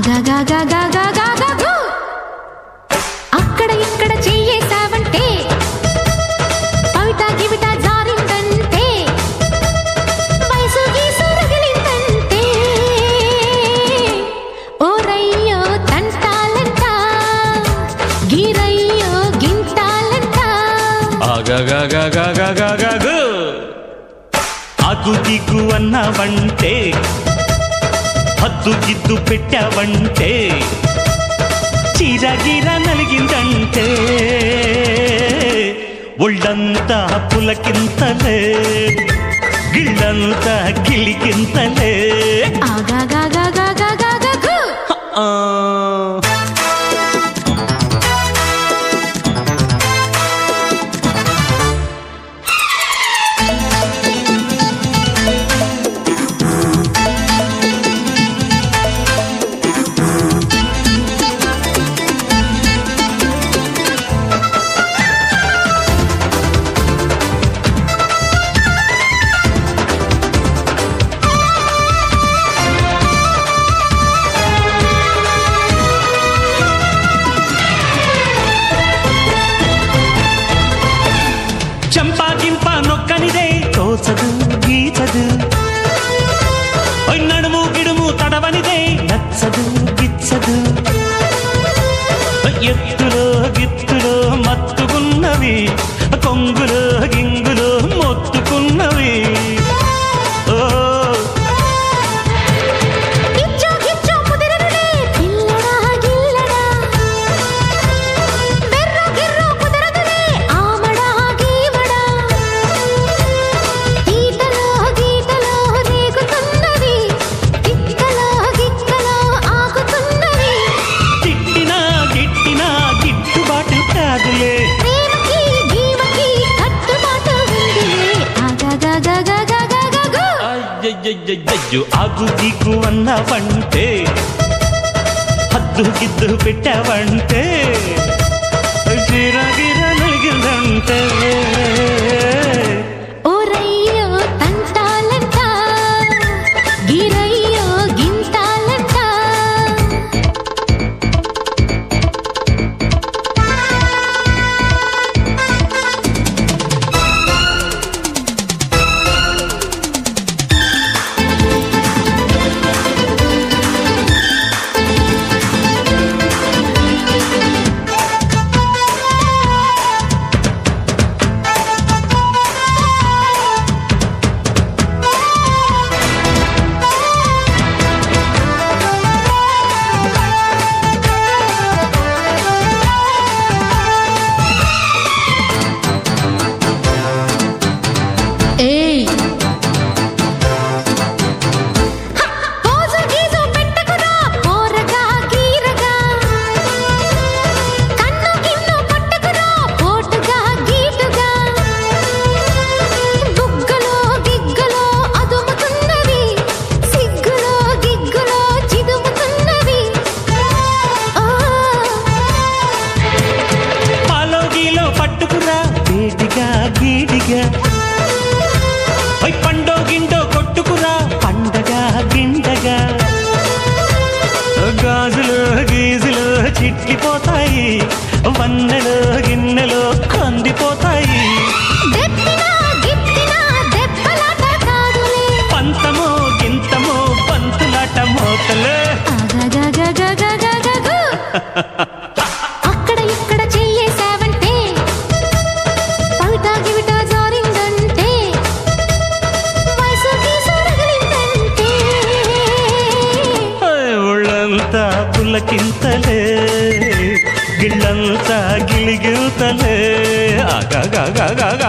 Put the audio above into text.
ఆగాగాగాగాగాగాగాగు. అక్కడ ఇక్కడ చెయ్యేశావంటే పవిట గివిట జారిందంటే వయసు గీసు రగిలిందంటే ఓరయ్యో తంటాలంట గిరయ్యో గింతాలంట ఆగాగాగాగాగాగాగు అగు దిగు అన్నావంటే హద్దు గిద్దు పెట్టావంటే చీరగిర నలిగిందంటే ఒళ్ళంతా పులకింతలే గిళ్ళంతా గిలికింతలే ఆగాగాగాగాగాగాగు. ఆ చంపాకింప నొక్కనిదే తోచదు గీచదు ఓయ్ నడుము గిడుము తడవనిదే నచ్చదు గిచ్చదు ఓయ్ ఎత్తులో గిత్తులో మత్తుకున్నవి కొంగులో గింగులో మొత్తుకున్నవి ఓ గిచ్చో గిచ్చో కుదిరనులే పిల్లడా గిల్లడా బెర్రో గిర్రో కుదరదులే ఆమడా గీమడా ఈతలో గీతలో రేగుతున్నది గిక్కలో గిక్కలో ఆగుతున్నది తిట్టినా గిట్టినా గిట్టుబాటు కాదులే ప్రేమకి గీమకి కట్టుబాటు ఉందిలే ఆగాగాగాగాగాగాగు. అయ్యయ్యయ్యయ్యో అగు దిగు అన్నావంటే హద్దు గిద్దు పెట్టావంటే గిరగిర నలిగిందంటే ఓరయ్యో తంటాలంట గిరయ్యో గింతాలంట ఏయ్ పోజు గీజు పెట్టకురా పోరగా గీరగా కన్ను గిన్ను పట్టకురా పోటుగా గీటుగా బుగ్గలో గిగ్గలో అదుముతున్నవి సిగ్గులో గిగ్గులో చిదుముతున్నవి ఆ పాలో గీలో పట్టుకురా వేడిగా గీడిగా ఓయ్ పండో గిండో కొట్టుకురా పండగ గిండగా గాజులు గీజులు చిట్లిపోతాయి వన్నెలు గిన్నెలు కందిపోతాయి దెప్పినా గిప్పినా దెబ్బలాట కాదులే పంతమో గింతమో పంతులాట మోతలే ఆగాగాగాగాగాగాగు. అక్కడ ఇక్కడ చెయ్యేశావంటే పవిట గివిట జారిందంటే వయసు గీసు రగిలిందంటే ఓయ్ ఒళ్ళంతా పులకింతలే గిళ్ళంతా గిలిగిల్తలే ఆగాగాగాగా